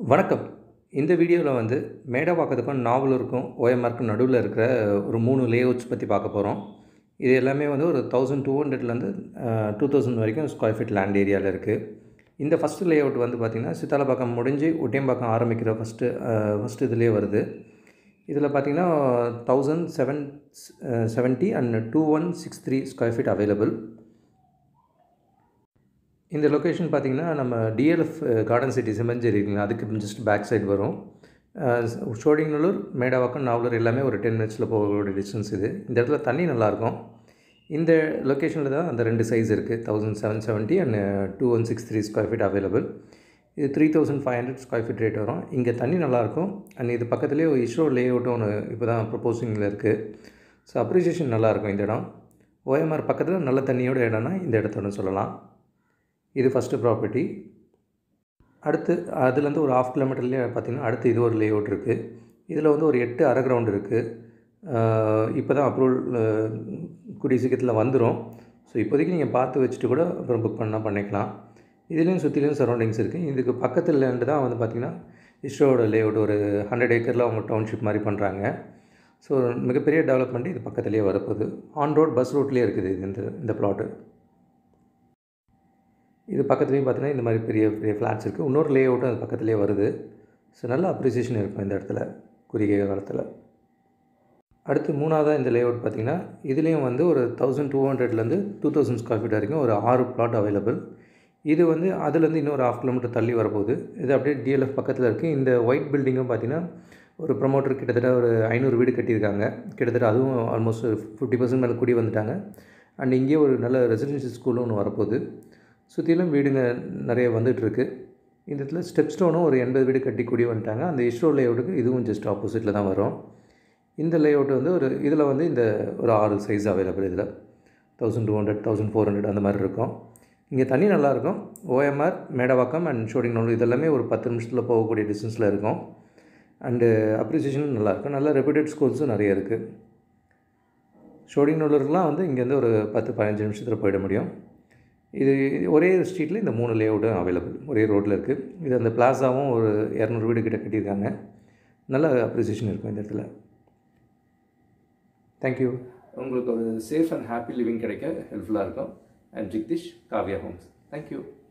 வணக்கம் இந்த வீடியோவில் வந்து மேடவாக்கத்துக்கும் நாவலூருக்கும் ஓஎம்ஆருக்கும் நடுவில் இருக்கிற ஒரு மூணு லேஅவுட்ஸ் பற்றி பார்க்க போகிறோம் இது எல்லாமே வந்து ஒரு தௌசண்ட் டூ ஹண்ட்ரட்லேருந்து டூ தௌசண்ட் வரைக்கும் ஸ்கொயர் ஃபீட் லேண்ட் ஏரியாவில் இருக்குது இந்த ஃபஸ்ட்டு லேஅவுட் வந்து பார்த்திங்கன்னா சித்தாலப்பாக்கம் முடிஞ்சு ஒட்டியம்பாக்கம் ஆரம்பிக்கிற ஃபஸ்ட்டு ஃபஸ்ட்டு இதுலேயே வருது இதில் பார்த்திங்கன்னா thousand seven seventy and two one six three square feet available இந்த லொக்கேஷன் பார்த்திங்கன்னா நம்ம டிஎல்எஃப் கார்டன் சிட்டி சிமஞ்சேரி இருக்குங்க அதுக்கு ஜஸ்ட் பேக் சைடு வரும் ஷோடிங்கநல்லூர் மேடாவாக்கம் நாவலூர் எல்லாமே ஒரு டென் மினிட்ஸில் போகக்கூடிய டிஸ்டன்ஸ் இது இந்த இடத்துல தண்ணி நல்லாயிருக்கும் இந்த லொக்கேஷனில் தான் அந்த ரெண்டு சைஸ் இருக்குது thousand seven seventy and two one six three square feet available இது three thousand five hundred square feet rate வரும் இங்கே தண்ணி நல்லாயிருக்கும் அண்ட் இது பக்கத்துலேயே ஒரு இஸ்ரோ லே அவுட்டும் ஒன்று இப்போ தான் ப்ரொப்போசிங்கில் இருக்குது ஸோ அப்ரிசியேஷன் நல்லாயிருக்கும் இந்த இடம் ஓஎம்ஆர் பக்கத்தில் நல்ல தண்ணியோட இடம்னா இந்த இடத்தோட சொல்லலாம் இது ஃபஸ்ட்டு ப்ராப்பர்ட்டி அடுத்து அதுலேருந்து ஒரு ஆஃப் கிலோமீட்டர்லேயே பார்த்திங்கன்னா அடுத்து இது ஒரு லே அவுட் இருக்குது இதில் வந்து ஒரு எட்டு அரை கிரவுண்ட் இருக்குது இப்போ தான் அப்ரூவல் கூடிய சீக்கிரத்தில் வந்துடும் ஸோ இப்போதைக்கு நீங்கள் பார்த்து வச்சுட்டு கூட அப்புறம் புக் பண்ணால் பண்ணிக்கலாம் இதுலேயும் சுற்றிலையும் சரௌண்டிங்ஸ் இருக்குது இதுக்கு பக்கத்தில் இருந்து தான் வந்து பார்த்திங்கன்னா இஸ்ரோவோட லே அவுட் ஒரு ஹண்ட்ரட் ஏக்கரில் அவங்க டவுன்ஷிப் மாதிரி பண்ணுறாங்க ஸோ மிகப்பெரிய டெவலப்மெண்ட் இது பக்கத்துலேயே வரப்போகுது ஆன் ரோட் பஸ் ரூட்லேயே இருக்குது இது இந்த இந்த பிளாட்டு இது பக்கத்துலேயும் பார்த்தீங்கன்னா இந்த மாதிரி பெரிய பெரிய ஃப்ளாட்ஸ் இருக்குது இன்னொரு லே அவுட்டும் அது பக்கத்துலேயே வருது ஸோ நல்ல அப்ரிசியேஷன் இருக்கும் இந்த இடத்துல குறுகிய காலத்தில் அடுத்து மூணாவதாக இந்த லே அவுட் பார்த்திங்கன்னா இதுலேயும் வந்து ஒரு தௌசண்ட் டூ ஹண்ட்ரட்லேருந்து டூ தௌசண்ட் ஸ்கொயர் ஃபீட் வரைக்கும் ஒரு ஆறு பிளாட் அவைலபிள் இது வந்து அதுலேருந்து இன்னொரு ஆஃப் கிலோமீட்டர் தள்ளி வரப்போகுது இது அப்படியே டிஎல்எஃப் பக்கத்தில் இருக்குது இந்த ஒயிட் பில்டிங்கும் பார்த்திங்கன்னா ஒரு ப்ரொமோட்டர் கிட்டத்தட்ட ஒரு ஐநூறு வீடு கட்டியிருக்காங்க கிட்டத்தட்ட அதுவும் ஆல்மோஸ்ட் ஃபிஃப்டி பர்சன்ட் மேலே கூடி வந்துட்டாங்க அண்ட் இங்கேயே ஒரு நல்ல ரெசிடென்ஷியல் ஸ்கூலும் ஒன்று வரப்போகுது சுற்றிலும் வீடுங்க நிறைய வந்துகிட்ருக்கு இந்த இடத்துல ஸ்டெப் ஸ்டோனும் ஒரு எண்பது வீடு கட்டி கூடி வந்துட்டாங்க அந்த இஸ்ரோ லேஅவுட்டுக்கு இதுவும் ஜஸ்ட் ஆப்போசிட்டில் தான் வரும் இந்த லேஅவுட் வந்து ஒரு இதில் வந்து இந்த ஒரு ஆறு சைஸ் அவைலபிள் இதில் thousand two hundred thousand four hundred அந்த மாதிரி இருக்கும் இங்கே தண்ணி நல்லாயிருக்கும் ஓஎம்ஆர் மேடவாக்கம் அண்ட் ஷூட்டிங் நோடு இதெல்லாமே ஒரு பத்து நிமிஷத்தில் போகக்கூடிய டிஸ்டன்ஸில் இருக்கும் அண்டு அப்ரிசியேஷனும் நல்லாயிருக்கும் நல்ல ரெப்யூட்டட் ஸ்கூல்ஸும் நிறைய இருக்குது ஷோடிங் நூலருக்குலாம் வந்து இங்கேருந்து ஒரு பத்து பதினஞ்சு நிமிஷத்தில் போயிட முடியும் இது ஒரே ஸ்ட்ரீட்டில் இந்த மூணு லேஅவுட்டும் அவைலபிள் ஒரே ரோட்டில் இருக்குது இது அந்த பிளாஸாவும் ஒரு இரநூறு வீடு கிட்ட கட்டியிருக்காங்க நல்ல அப்ரிசியேஷன் இருக்கும் இந்த இடத்துல தேங்க்யூ உங்களுக்கு ஒரு சேஃப் அண்ட் ஹாப்பி லிவிங் கிடைக்க ஹெல்ப்ஃபுல்லாக இருக்கும் and Jagdish Kavya homes thank you